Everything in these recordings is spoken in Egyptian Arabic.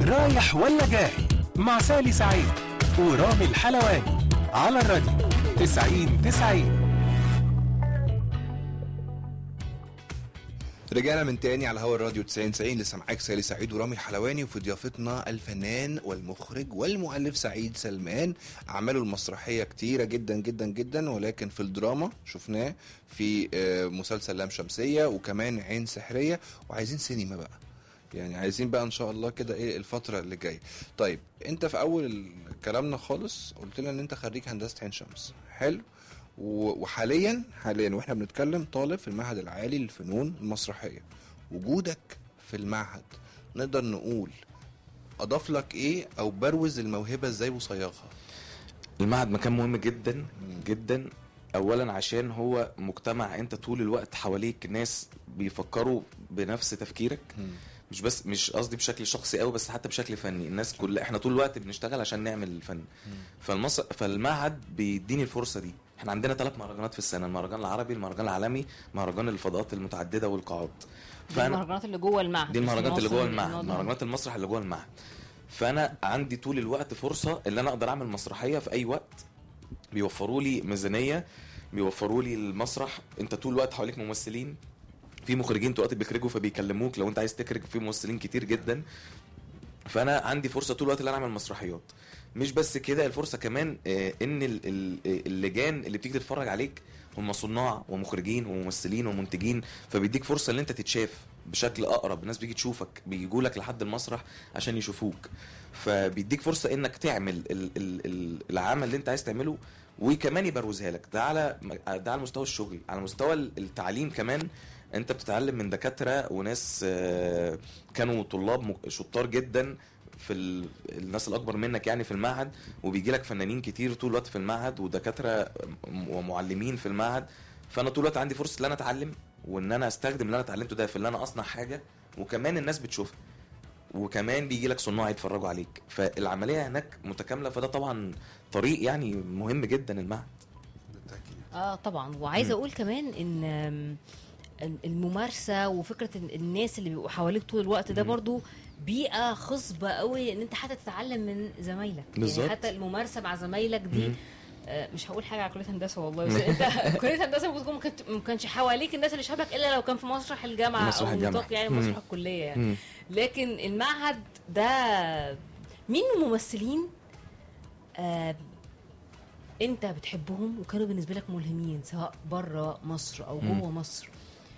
رايح ولا جاي مع سالي سعيد ورامي الحلواني على الراديو 90 90 رجعنا من تاني على هوا الراديو 90 90 لسه معاك سالي سعيد ورامي الحلواني وفي ضيافتنا الفنان والمخرج والمؤلف سعيد سلمان اعماله المسرحيه كتيره جدا جدا جدا ولكن في الدراما شفناه في آه، مسلسل لام شمسيه وكمان عين سحريه وعايزين سينما بقى يعني عايزين بقى ان شاء الله كده ايه الفتره اللي جايه طيب انت في اول كلامنا خالص قلت لنا ان انت خريج هندسه عين شمس حلو و- وحاليا حاليا واحنا بنتكلم طالب في المعهد العالي للفنون المسرحيه وجودك في المعهد نقدر نقول اضاف لك ايه او بروز الموهبه ازاي وصيغها المعهد مكان مهم جدا جدا اولا عشان هو مجتمع انت طول الوقت حواليك ناس بيفكروا بنفس تفكيرك مش بس مش قصدي بشكل شخصي قوي بس حتى بشكل فني الناس كل احنا طول الوقت بنشتغل عشان نعمل الفن فالمص... فالمعهد بيديني الفرصه دي احنا عندنا ثلاث مهرجانات في السنه المهرجان العربي المهرجان العالمي مهرجان الفضاءات المتعدده والقاعات دي المهرجانات اللي جوه المعهد دي مش المهرجانات اللي مصر جوه اللي المعهد الموضوع. مهرجانات المسرح اللي جوه المعهد فانا عندي طول الوقت فرصه ان انا اقدر اعمل مسرحيه في اي وقت بيوفروا لي ميزانيه بيوفروا لي المسرح انت طول الوقت حواليك ممثلين في مخرجين طول الوقت بيخرجوا فبيكلموك لو انت عايز تخرج في ممثلين كتير جدا فانا عندي فرصه طول الوقت ان انا اعمل مسرحيات مش بس كده الفرصه كمان آه، ان ال- ال- اللجان اللي بتيجي تتفرج عليك هم صناع ومخرجين وممثلين ومنتجين فبيديك فرصه ان انت تتشاف بشكل اقرب الناس بيجي تشوفك بيجوا لك لحد المسرح عشان يشوفوك فبيديك فرصه انك تعمل ال ال ال العمل اللي انت عايز تعمله وكمان يبروزها لك ده على ده على مستوى الشغل على مستوى التعليم كمان انت بتتعلم من دكاتره وناس آه، كانوا طلاب م- شطار جدا في ال... الناس الاكبر منك يعني في المعهد وبيجي لك فنانين كتير طول الوقت في المعهد ودكاتره م- ومعلمين في المعهد فانا طول الوقت عندي فرصه ان انا اتعلم وان انا استخدم اللي انا اتعلمته ده في ان انا اصنع حاجه وكمان الناس بتشوفها وكمان بيجي لك صناع يتفرجوا عليك فالعمليه هناك متكامله فده طبعا طريق يعني مهم جدا المعهد اه طبعا وعايزه اقول كمان ان آم، الممارسه وفكره إن الناس اللي بيبقوا حواليك طول الوقت ده برضو بيئه خصبه قوي ان انت حتى تتعلم من زمايلك بالظبط. يعني حتى الممارسه مع زمايلك دي مم. آه، مش هقول حاجه على كليه هندسه والله بس انت كليه هندسه ممكن تكون ما كانت- ما كانش حواليك الناس اللي شبهك الا لو كان في مسرح الجامعه مسرح او الجامعة. نطاق يعني مم. مسرح الكليه يعني مم. لكن المعهد ده مين من الممثلين آه انت بتحبهم وكانوا بالنسبه لك ملهمين سواء بره مصر او مم. جوه مصر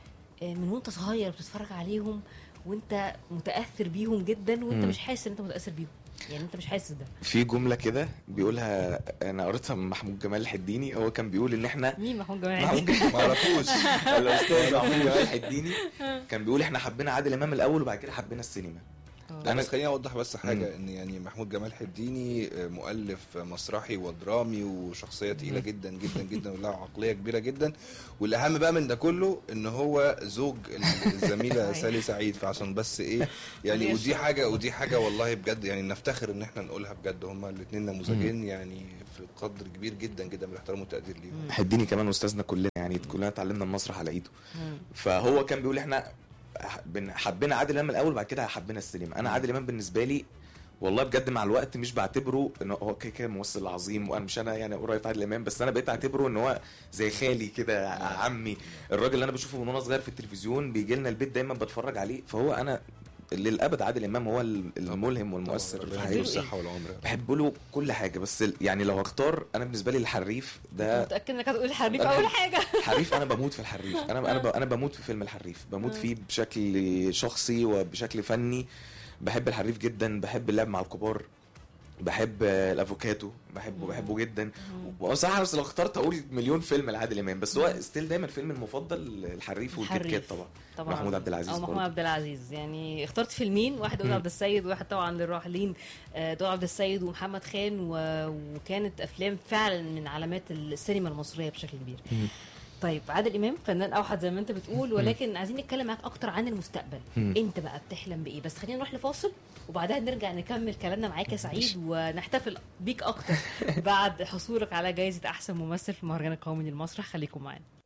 آه من وانت صغير بتتفرج عليهم وانت متاثر بيهم جدا وانت مم. مش حاسس ان انت متاثر بيهم يعني انت مش حاسس ده في جمله كده بيقولها انا قريتها من محمود جمال الحديني هو كان بيقول ان احنا مين محمود جمال محمود عدلي؟ جمال ما اعرفوش الاستاذ محمود جمال الحديني كان بيقول احنا حبينا عادل امام الاول وبعد كده حبينا السينما لا أنا- بس خليني اوضح بس حاجه مم. ان يعني محمود جمال حديني آه، مؤلف مسرحي ودرامي وشخصيه تقيله جدا جدا جدا ولها عقليه كبيره جدا والاهم بقى من ده كله ان هو زوج الزميله سالي سعيد فعشان بس ايه يعني خليها ودي حاجه ودي حاجه والله بجد يعني نفتخر ان احنا نقولها بجد هما الاثنين نموذجين يعني في قدر كبير جدا جدا من الاحترام والتقدير ليهم حديني كمان استاذنا كلنا يعني كلنا اتعلمنا المسرح على ايده مم. فهو كان بيقول احنا بن- حبينا عادل امام الاول وبعد كده حبينا السينما انا عادل امام بالنسبه لي والله بجد مع الوقت مش بعتبره ان هو كده كده ممثل عظيم وانا مش انا يعني قريب في عادل امام بس انا بقيت اعتبره ان هو زي خالي كده عمي الراجل اللي انا بشوفه من وانا صغير في التلفزيون بيجي لنا البيت دايما بتفرج عليه فهو انا للابد عادل امام هو ال- الملهم والمؤثر في ربنا يديله حياتي الصحه والعمر بحب له كل حاجه بس ال- يعني لو هختار انا بالنسبه لي الحريف ده متاكد انك هتقول حريف أنا اول بحب- حاجه حريف انا بموت في الحريف انا انا ب- انا بموت في فيلم الحريف بموت فيه بشكل شخصي وبشكل فني بحب الحريف جدا بحب اللعب مع الكبار بحب آه، الافوكاتو بحبه بحبه جدا وصراحه بس لو اخترت اقول مليون فيلم لعادل امام بس هو ستيل دايما الفيلم المفضل الحريف والكيت كات الحريف. طبعا طبعا محمود عبد العزيز او محمود برضه. عبد العزيز يعني اخترت فيلمين واحد داود مم. عبد السيد وواحد طبعا للراحلين آه، داود عبد السيد ومحمد خان و... وكانت افلام فعلا من علامات السينما المصريه بشكل كبير مم. طيب عادل امام فنان اوحد زي ما انت بتقول ولكن عايزين نتكلم معاك اكتر عن المستقبل مم. انت بقى بتحلم بايه بس خلينا نروح لفاصل وبعدها نرجع نكمل كلامنا معاك يا سعيد ونحتفل بيك اكتر بعد حصولك على جائزه احسن ممثل في المهرجان القومي للمسرح خليكم معانا